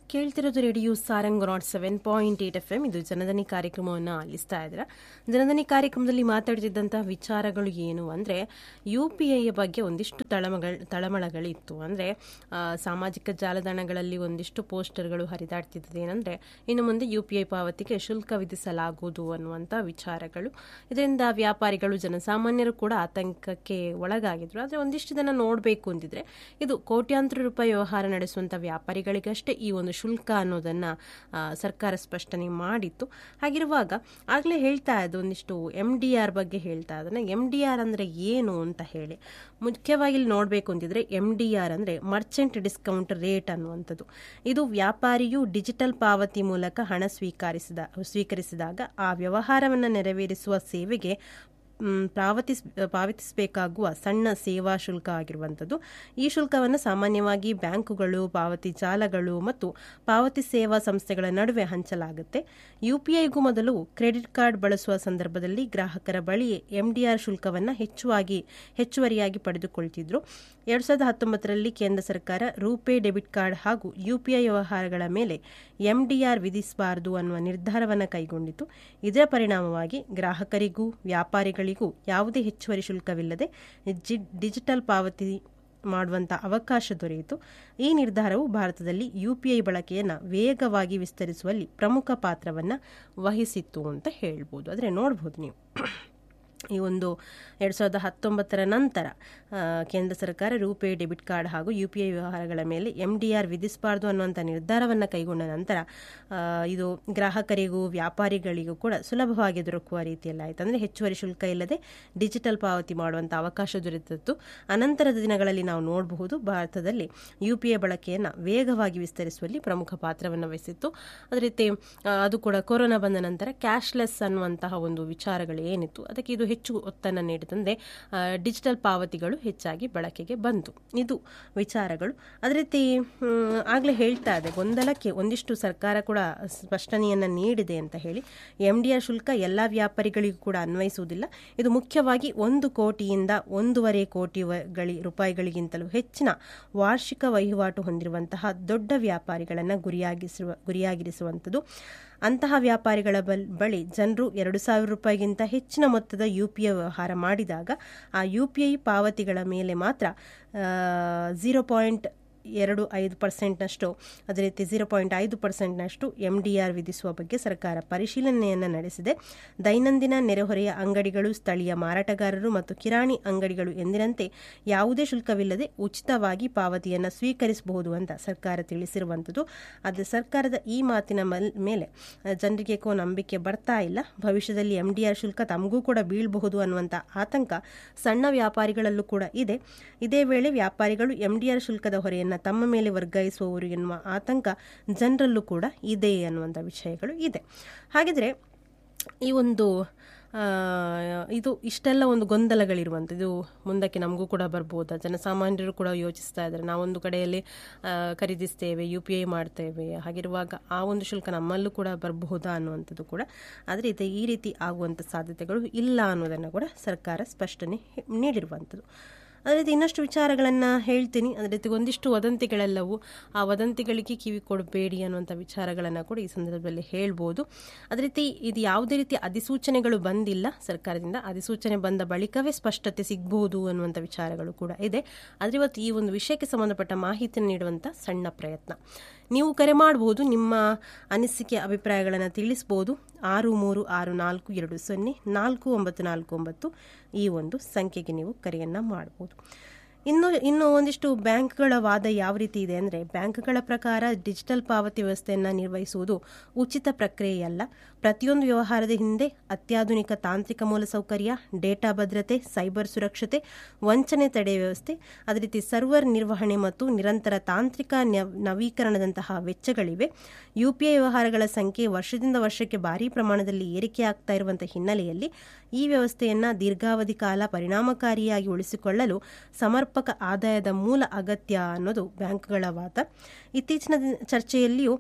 ಕೇಳ್ತಿರೋದು ರೇಡಿಯೋ ಸಾರಂಗ್ ನಾಟ್ seven point eight F M ಇದು ಜನಧನಿ ಕಾರ್ಯಕ್ರಮವನ್ನು ಆಲಿಸ್ತಾ ಇದ್ದೀರಾ ಜನಧನಿ ಕಾರ್ಯಕ್ರಮದಲ್ಲಿ ಮಾತಾಡ್ತಿದ್ದಂತಹ ವಿಚಾರಗಳು ಏನು ಅಂದರೆ ಯು ಪಿ ಐಯ ಬಗ್ಗೆ ಒಂದಿಷ್ಟು ತಳಮಗಳ ತಳಮಳಗಳಿತ್ತು ಅಂದರೆ ಸಾಮಾಜಿಕ ಜಾಲತಾಣಗಳಲ್ಲಿ ಒಂದಿಷ್ಟು ಪೋಸ್ಟರ್ಗಳು ಹರಿದಾಡ್ತಿದ್ದದ್ದು ಏನಂದರೆ ಇನ್ನು ಮುಂದೆ ಯು ಪಿ ಐ ಪಾವತಿಗೆ ಶುಲ್ಕ ವಿಧಿಸಲಾಗುವುದು ಅನ್ನುವಂಥ ವಿಚಾರಗಳು ಇದರಿಂದ ವ್ಯಾಪಾರಿಗಳು ಜನಸಾಮಾನ್ಯರು ಕೂಡ ಆತಂಕಕ್ಕೆ ಒಳಗಾಗಿದ್ರು ಆದರೆ ಒಂದಿಷ್ಟು ಜನ ನೋಡಬೇಕು ಅಂತಿದ್ರೆ ಇದು ಕೋಟ್ಯಾಂತರ ರೂಪಾಯಿ ವ್ಯವಹಾರ ನಡೆಸುವಂಥ ವ್ಯಾಪಾರಿಗಳಿಗಷ್ಟೇ ಈ ಒಂದು ಶುಲ್ಕ ಅನ್ನೋದನ್ನು ಸರ್ಕಾರ ಸ್ಪಷ್ಟನೆ ಮಾಡಿತ್ತು ಹಾಗಿರುವಾಗ ಆಗಲೇ ಹೇಳ್ತಾ ಇದ್ದು ಒಂದಿಷ್ಟು ಎಮ್ ಡಿ ಆರ್ ಬಗ್ಗೆ ಹೇಳ್ತಾ ಇದ್ದಾನೆ ಎಮ್ ಡಿ ಆರ್ ಅಂದರೆ ಏನು ಅಂತ ಹೇಳಿ ಮುಖ್ಯವಾಗಿ ಇಲ್ಲಿ ನೋಡಬೇಕು ಅಂತಿದ್ರೆ ಎಮ್ ಡಿ ಆರ್ ಅಂದರೆ ಮರ್ಚೆಂಟ್ ಡಿಸ್ಕೌಂಟ್ ರೇಟ್ ಅನ್ನುವಂಥದ್ದು ಇದು ವ್ಯಾಪಾರಿಯು ಡಿಜಿಟಲ್ ಪಾವತಿ ಮೂಲಕ ಹಣ ಸ್ವೀಕರಿಸಿದ ಸ್ವೀಕರಿಸಿದಾಗ ಆ ವ್ಯವಹಾರವನ್ನು ನೆರವೇರಿಸುವ ಸೇವೆಗೆ ಪಾವತಿಸ್ ಪಾವತಿಸಬೇಕಾಗುವ ಸಣ್ಣ ಸೇವಾ ಶುಲ್ಕ ಆಗಿರುವಂಥದ್ದು ಈ ಶುಲ್ಕವನ್ನು ಸಾಮಾನ್ಯವಾಗಿ ಬ್ಯಾಂಕುಗಳು ಪಾವತಿ ಜಾಲಗಳು ಮತ್ತು ಪಾವತಿ ಸೇವಾ ಸಂಸ್ಥೆಗಳ ನಡುವೆ ಹಂಚಲಾಗುತ್ತೆ ಯು ಪಿ ಐಗೂ ಮೊದಲು ಕ್ರೆಡಿಟ್ ಕಾರ್ಡ್ ಬಳಸುವ ಸಂದರ್ಭದಲ್ಲಿ ಗ್ರಾಹಕರ ಬಳಿ ಎಂಡಿಆರ್ ಶುಲ್ಕವನ್ನು ಹೆಚ್ಚುವಾಗಿ ಹೆಚ್ಚುವರಿಯಾಗಿ ಪಡೆದುಕೊಳ್ತಿದ್ರು ಎರಡು ಸಾವಿರದ ಹತ್ತೊಂಬತ್ತರಲ್ಲಿ ಕೇಂದ್ರ ಸರ್ಕಾರ ರೂಪೇ ಡೆಬಿಟ್ ಕಾರ್ಡ್ ಹಾಗೂ ಯುಪಿಐ ವ್ಯವಹಾರಗಳ ಮೇಲೆ ಎಂಡಿಆರ್ ವಿಧಿಸಬಾರದು ಅನ್ನುವ ನಿರ್ಧಾರವನ್ನು ಕೈಗೊಂಡಿತು ಇದರ ಪರಿಣಾಮವಾಗಿ ಗ್ರಾಹಕರಿಗೂ ವ್ಯಾಪಾರಿಗಳಿಗೂ ಯಾವುದೇ ಹೆಚ್ಚುವರಿ ಶುಲ್ಕವಿಲ್ಲದೆ ಡಿಜಿಟಲ್ ಪಾವತಿ ಮಾಡುವಂಥ ಅವಕಾಶ ದೊರೆಯಿತು ಈ ನಿರ್ಧಾರವು ಭಾರತದಲ್ಲಿ ಯುಪಿಐ ಬಳಕೆಯನ್ನು ವೇಗವಾಗಿ ವಿಸ್ತರಿಸುವಲ್ಲಿ ಪ್ರಮುಖ ಪಾತ್ರವನ್ನು ವಹಿಸಿತ್ತು ಅಂತ ಹೇಳ್ಬೋದು ಆದರೆ ನೋಡ್ಬೋದು ನೀವು ಈ ಒಂದು ಎರಡು ಸಾವಿರದ ಹತ್ತೊಂಬತ್ತರ ನಂತರ ಕೇಂದ್ರ ಸರ್ಕಾರ ರೂಪೇ ಡೆಬಿಟ್ ಕಾರ್ಡ್ ಹಾಗೂ ಯು ಪಿ ಐ ವ್ಯವಹಾರಗಳ ಮೇಲೆ ಎಮ್ ಡಿ ಆರ್ ವಿಧಿಸಬಾರ್ದು ಅನ್ನುವಂಥ ನಿರ್ಧಾರವನ್ನು ಕೈಗೊಂಡ ನಂತರ ಇದು ಗ್ರಾಹಕರಿಗೂ ವ್ಯಾಪಾರಿಗಳಿಗೂ ಕೂಡ ಸುಲಭವಾಗಿ ದೊರಕುವ ರೀತಿಯಲ್ಲಿ ಆಯಿತು ಅಂದರೆ ಹೆಚ್ಚುವರಿ ಶುಲ್ಕ ಇಲ್ಲದೆ ಡಿಜಿಟಲ್ ಪಾವತಿ ಮಾಡುವಂಥ ಅವಕಾಶ ದೊರೆತಿತ್ತು ಅನಂತರದ ದಿನಗಳಲ್ಲಿ ನಾವು ನೋಡಬಹುದು ಭಾರತದಲ್ಲಿ ಯು ಪಿ ಐ ಬಳಕೆಯನ್ನು ವೇಗವಾಗಿ ವಿಸ್ತರಿಸುವಲ್ಲಿ ಪ್ರಮುಖ ಪಾತ್ರವನ್ನು ವಹಿಸಿತ್ತು ಅದೇ ರೀತಿ ಅದು ಕೂಡ ಕೊರೋನಾ ಬಂದ ನಂತರ ಕ್ಯಾಶ್ಲೆಸ್ ಅನ್ನುವಂತಹ ಒಂದು ವಿಚಾರಗಳು ಏನಿತ್ತು ಅದಕ್ಕೆ ಇದು ಹೆಚ್ಚು ಒತ್ತನ್ನು ನೀಡಿದಂತೆ ಡಿಜಿಟಲ್ ಪಾವತಿಗಳು ಹೆಚ್ಚಾಗಿ ಬಳಕೆಗೆ ಬಂತು ಇದು ವಿಚಾರಗಳು ಅದೇ ರೀತಿ ಆಗಲೇ ಹೇಳ್ತಾ ಇದೆ ಗೊಂದಲಕ್ಕೆ ಒಂದಿಷ್ಟು ಸರ್ಕಾರ ಕೂಡ ಸ್ಪಷ್ಟನೆಯನ್ನು ನೀಡಿದೆ ಅಂತ ಹೇಳಿ ಎಮ್ ಡಿ ಆರ್ ಶುಲ್ಕ ಎಲ್ಲ ವ್ಯಾಪಾರಿಗಳಿಗೂ ಕೂಡ ಅನ್ವಯಿಸುವುದಿಲ್ಲ ಇದು ಮುಖ್ಯವಾಗಿ ಒಂದು ಕೋಟಿಯಿಂದ ಒಂದೂವರೆ ಕೋಟಿ ಗಳಿ ರೂಪಾಯಿಗಳಿಗಿಂತಲೂ ಹೆಚ್ಚಿನ ವಾರ್ಷಿಕ ವಹಿವಾಟು ಹೊಂದಿರುವಂತಹ ದೊಡ್ಡ ವ್ಯಾಪಾರಿಗಳನ್ನು ಗುರಿಯಾಗಿಸುವ ಗುರಿಯಾಗಿರಿಸುವಂಥದ್ದು ಅಂತಹ ವ್ಯಾಪಾರಿಗಳ ಬಳಿ ಜನರು ಎರಡು ಸಾವಿರ ರೂಪಾಯಿಗಿಂತ ಹೆಚ್ಚಿನ ಮೊತ್ತದ ಯು ಪಿ ಐ ವ್ಯವಹಾರ ಮಾಡಿದಾಗ ಆ ಯು ಪಿ ಐ ಪಾವತಿಗಳ ಮೇಲೆ ಮಾತ್ರ ಝೀರೋ ಪಾಯಿಂಟ್ ಎರಡು ಐದು ಪರ್ಸೆಂಟ್ನಷ್ಟು ಅದೇ ರೀತಿ ಝೀರೋ ಪಾಯಿಂಟ್ ಐದು ಪರ್ಸೆಂಟ್ನಷ್ಟು ಎಮ್ ಡಿ ಆರ್ ವಿಧಿಸುವ ಬಗ್ಗೆ ಸರ್ಕಾರ ಪರಿಶೀಲನೆಯನ್ನು ನಡೆಸಿದೆ ದೈನಂದಿನ ನೆರೆಹೊರೆಯ ಅಂಗಡಿಗಳು ಸ್ಥಳೀಯ ಮಾರಾಟಗಾರರು ಮತ್ತು ಕಿರಾಣಿ ಅಂಗಡಿಗಳು ಎಂದಿನಂತೆ ಯಾವುದೇ ಶುಲ್ಕವಿಲ್ಲದೆ ಉಚಿತವಾಗಿ ಪಾವತಿಯನ್ನು ಸ್ವೀಕರಿಸಬಹುದು ಅಂತ ಸರ್ಕಾರ ತಿಳಿಸಿರುವಂಥದ್ದು ಆದರೆ ಸರ್ಕಾರದ ಈ ಮಾತಿನ ಮೇಲೆ ಜನರಿಗೆ ಕೋ ನಂಬಿಕೆ ಬರ್ತಾ ಇಲ್ಲ ಭವಿಷ್ಯದಲ್ಲಿ ಎಮ್ ಡಿ ಆರ್ ಶುಲ್ಕ ತಮಗೂ ಕೂಡ ಬೀಳಬಹುದು ಅನ್ನುವಂಥ ಆತಂಕ ಸಣ್ಣ ವ್ಯಾಪಾರಿಗಳಲ್ಲೂ ಕೂಡ ಇದೆ ಇದೇ ವೇಳೆ ವ್ಯಾಪಾರಿಗಳು ಎಮ್ ಡಿ ಆರ್ ಶುಲ್ಕದ ಹೊರೆಯನ್ನು ತಮ್ಮ ಮೇಲೆ ವರ್ಗಾಯಿಸುವವರು ಎನ್ನುವ ಆತಂಕ ಜನರಲ್ಲೂ ಕೂಡ ಇದೆ ಅನ್ನುವಂಥ ವಿಷಯಗಳು ಇದೆ ಹಾಗಿದ್ರೆ ಈ ಒಂದು ಇದು ಇಷ್ಟೆಲ್ಲ ಒಂದು ಗೊಂದಲಗಳಿರುವಂಥ ಇದು ಮುಂದಕ್ಕೆ ನಮಗೂ ಕೂಡ ಬರ್ಬೋದಾ ಜನಸಾಮಾನ್ಯರು ಕೂಡ ಯೋಚಿಸ್ತಾ ಇದ್ದಾರೆ ನಾವೊಂದು ಕಡೆಯಲ್ಲಿ ಖರೀದಿಸ್ತೇವೆ ಯು ಪಿ ಐ ಮಾಡ್ತೇವೆ ಹಾಗಿರುವಾಗ ಆ ಒಂದು ಶುಲ್ಕ ನಮ್ಮಲ್ಲೂ ಕೂಡ ಬರಬಹುದಾ ಅನ್ನುವಂಥದ್ದು ಕೂಡ ಆದರೆ ಇದು ಈ ರೀತಿ ಆಗುವಂಥ ಸಾಧ್ಯತೆಗಳು ಇಲ್ಲ ಅನ್ನೋದನ್ನು ಕೂಡ ಸರ್ಕಾರ ಸ್ಪಷ್ಟನೆ ನೀಡಿರುವಂಥದ್ದು ಅದೇ ರೀತಿ ಇನ್ನಷ್ಟು ವಿಚಾರಗಳನ್ನು ಹೇಳ್ತೀನಿ ಅದೇ ರೀತಿ ಒಂದಿಷ್ಟು ವದಂತಿಗಳೆಲ್ಲವೂ ಆ ವದಂತಿಗಳಿಗೆ ಕಿವಿ ಕೊಡಬೇಡಿ ಅನ್ನುವಂಥ ವಿಚಾರಗಳನ್ನು ಕೂಡ ಈ ಸಂದರ್ಭದಲ್ಲಿ ಹೇಳ್ಬೋದು ಅದೇ ರೀತಿ ಇದು ಯಾವುದೇ ರೀತಿ ಅಧಿಸೂಚನೆಗಳು ಬಂದಿಲ್ಲ ಸರ್ಕಾರದಿಂದ ಅಧಿಸೂಚನೆ ಬಂದ ಬಳಿಕವೇ ಸ್ಪಷ್ಟತೆ ಸಿಗ್ಬೋದು ಅನ್ನುವಂಥ ವಿಚಾರಗಳು ಕೂಡ ಇದೆ ಆದರೆ ಇವತ್ತು ಈ ಒಂದು ವಿಷಯಕ್ಕೆ ಸಂಬಂಧಪಟ್ಟ ಮಾಹಿತಿಯನ್ನು ನೀಡುವಂಥ ಸಣ್ಣ ಪ್ರಯತ್ನ ನೀವು ಕರೆ ಮಾಡಬಹುದು ನಿಮ್ಮ ಅನಿಸಿಕೆ ಅಭಿಪ್ರಾಯಗಳನ್ನು ತಿಳಿಸ್ಬೋದು ಆರು ಮೂರು ಆರು ನಾಲ್ಕು ಎರಡು ಸೊನ್ನೆ ನಾಲ್ಕು ಒಂಬತ್ತು ನಾಲ್ಕು ಒಂಬತ್ತು ಈ ಒಂದು ಸಂಖ್ಯೆಗೆ ನೀವು ಕರೆಯನ್ನು ಮಾಡಬಹುದು ಇನ್ನು ಇನ್ನು ಒಂದಿಷ್ಟು ಬ್ಯಾಂಕ್ಗಳ ವಾದ ಯಾವ ರೀತಿ ಇದೆ ಅಂದರೆ ಬ್ಯಾಂಕ್ಗಳ ಪ್ರಕಾರ ಡಿಜಿಟಲ್ ಪಾವತಿ ವ್ಯವಸ್ಥೆಯನ್ನು ನಿರ್ವಹಿಸುವುದು ಉಚಿತ ಪ್ರಕ್ರಿಯೆಯಲ್ಲ ಪ್ರತಿಯೊಂದು ವ್ಯವಹಾರದ ಹಿಂದೆ ಅತ್ಯಾಧುನಿಕ ತಾಂತ್ರಿಕ ಮೂಲಸೌಕರ್ಯ ಡೇಟಾ ಭದ್ರತೆ ಸೈಬರ್ ಸುರಕ್ಷತೆ ವಂಚನೆ ತಡೆ ವ್ಯವಸ್ಥೆ ಅದೇ ರೀತಿ ಸರ್ವರ್ ನಿರ್ವಹಣೆ ಮತ್ತು ನಿರಂತರ ತಾಂತ್ರಿಕ ನವೀಕರಣದಂತಹ ವೆಚ್ಚಗಳಿವೆ ಯುಪಿಐ ವ್ಯವಹಾರಗಳ ಸಂಖ್ಯೆ ವರ್ಷದಿಂದ ವರ್ಷಕ್ಕೆ ಭಾರೀ ಪ್ರಮಾಣದಲ್ಲಿ ಏರಿಕೆಯಾಗ್ತಾ ಇರುವಂಥ ಹಿನ್ನೆಲೆಯಲ್ಲಿ ಈ ವ್ಯವಸ್ಥೆಯನ್ನು ದೀರ್ಘಾವಧಿ ಕಾಲ ಪರಿಣಾಮಕಾರಿಯಾಗಿ ಉಳಿಸಿಕೊಳ್ಳಲು ಸಮರ್ಪಕ ಆದಾಯದ ಮೂಲ ಅಗತ್ಯ ಅನ್ನೋದು ಬ್ಯಾಂಕ್ಗಳ ವಾದ ಇತ್ತೀಚಿನ ಚರ್ಚೆಯಲ್ಲಿಯೂ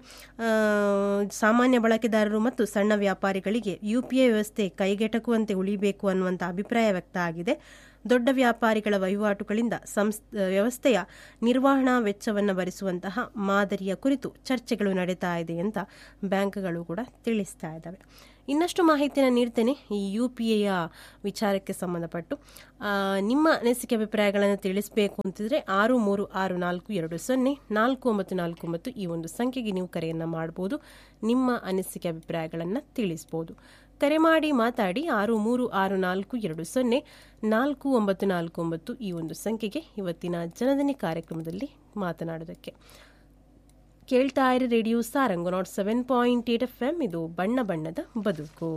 ಸಾಮಾನ್ಯ ಬಳಕೆದಾರರು ಮತ್ತು ಸಣ್ಣ ವ್ಯಾಪಾರಿಗಳಿಗೆ ಯುಪಿಐ ವ್ಯವಸ್ಥೆ ಕೈಗೆಟಕುವಂತೆ ಉಳಿಬೇಕು ಅನ್ನುವಂಥ ಅಭಿಪ್ರಾಯ ವ್ಯಕ್ತ ಆಗಿದೆ ದೊಡ್ಡ ವ್ಯಾಪಾರಿಗಳ ವಹಿವಾಟುಗಳಿಂದ ಸಂಸ್ ವ್ಯವಸ್ಥೆಯ ನಿರ್ವಹಣಾ ವೆಚ್ಚವನ್ನು ಭರಿಸುವಂತಹ ಮಾದರಿಯ ಕುರಿತು ಚರ್ಚೆಗಳು ನಡೀತಾ ಇದೆ ಅಂತ ಬ್ಯಾಂಕ್ಗಳು ಕೂಡ ತಿಳಿಸ್ತಾ ಇದ್ದಾವೆ ಇನ್ನಷ್ಟು ಮಾಹಿತಿಯನ್ನು ನೀಡ್ತೇನೆ ಈ ಯು ಪಿ ಎಯ ವಿಚಾರಕ್ಕೆ ಸಂಬಂಧಪಟ್ಟು ಆ, ನಿಮ್ಮ ಅನಿಸಿಕೆ ಅಭಿಪ್ರಾಯಗಳನ್ನು ತಿಳಿಸಬೇಕು ಅಂತಿದ್ರೆ ಆರು ಮೂರು ಆರು ನಾಲ್ಕು ಎರಡು ಸೊನ್ನೆ ನಾಲ್ಕು ಒಂಬತ್ತು ನಾಲ್ಕು ಒಂಬತ್ತು ಈ ಒಂದು ಸಂಖ್ಯೆಗೆ ನೀವು ಕರೆಯನ್ನು ಮಾಡಬಹುದು ನಿಮ್ಮ ಅನಿಸಿಕೆ ಅಭಿಪ್ರಾಯಗಳನ್ನು ತಿಳಿಸ್ಬೋದು ಕರೆ ಮಾಡಿ ಮಾತಾಡಿ ಆರು ಮೂರು ಆರು ನಾಲ್ಕು ಎರಡು ಸೊನ್ನೆ ನಾಲ್ಕು ಒಂಬತ್ತು ನಾಲ್ಕು ಒಂಬತ್ತು ಈ ಒಂದು ಸಂಖ್ಯೆಗೆ ಇವತ್ತಿನ ಜನದನಿ ಕಾರ್ಯಕ್ರಮದಲ್ಲಿ ಮಾತನಾಡೋದಕ್ಕೆ ಕೇಳ್ತಾ ಇರಿ radio Sarang nought seven point eight F M ಇದು ಬಣ್ಣ ಬಣ್ಣದ ಬದುಕು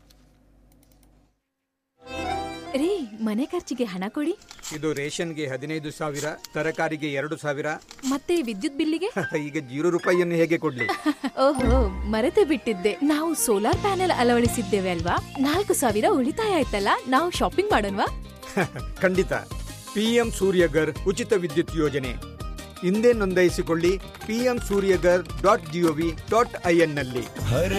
ರೀ ಮನೆ ಖರ್ಚಿಗೆ ಹಣ ಕೊಡಿ ಇದು ರೇಷನ್ಗೆ ಹದಿನೈದು ಸಾವಿರ ತರಕಾರಿಗೆ ಎರಡು ಸಾವಿರ ಮತ್ತೆ ವಿದ್ಯುತ್ ಬಿಲ್ಲಿಗೆ ಈಗ ಜೀರೋ ರೂಪಾಯಿಯನ್ನು ಹೇಗೆ ಕೊಡ್ಲಿ ಓಹೋ ಮರೆತೇ ಬಿಟ್ಟಿದ್ದೆ ನಾವು ಸೋಲಾರ್ ಪ್ಯಾನೆಲ್ ಅಳವಡಿಸಿದ್ದೇವೆ ಅಲ್ವಾ ನಾಲ್ಕು ಸಾವಿರ ಉಳಿತಾಯ ಆಯ್ತಲ್ಲ ನಾವು ಶಾಪಿಂಗ್ ಮಾಡೋಣವಾ ಖಂಡಿತ ಪಿಎಂ ಸೂರ್ಯಗರ್ ಉಚಿತ ವಿದ್ಯುತ್ ಯೋಜನೆ ಹಿಂದೆ ನೋಂದಾಯಿಸಿಕೊಳ್ಳಿ PM Suryaghar dot G O V dot I N ನಲ್ಲಿ हर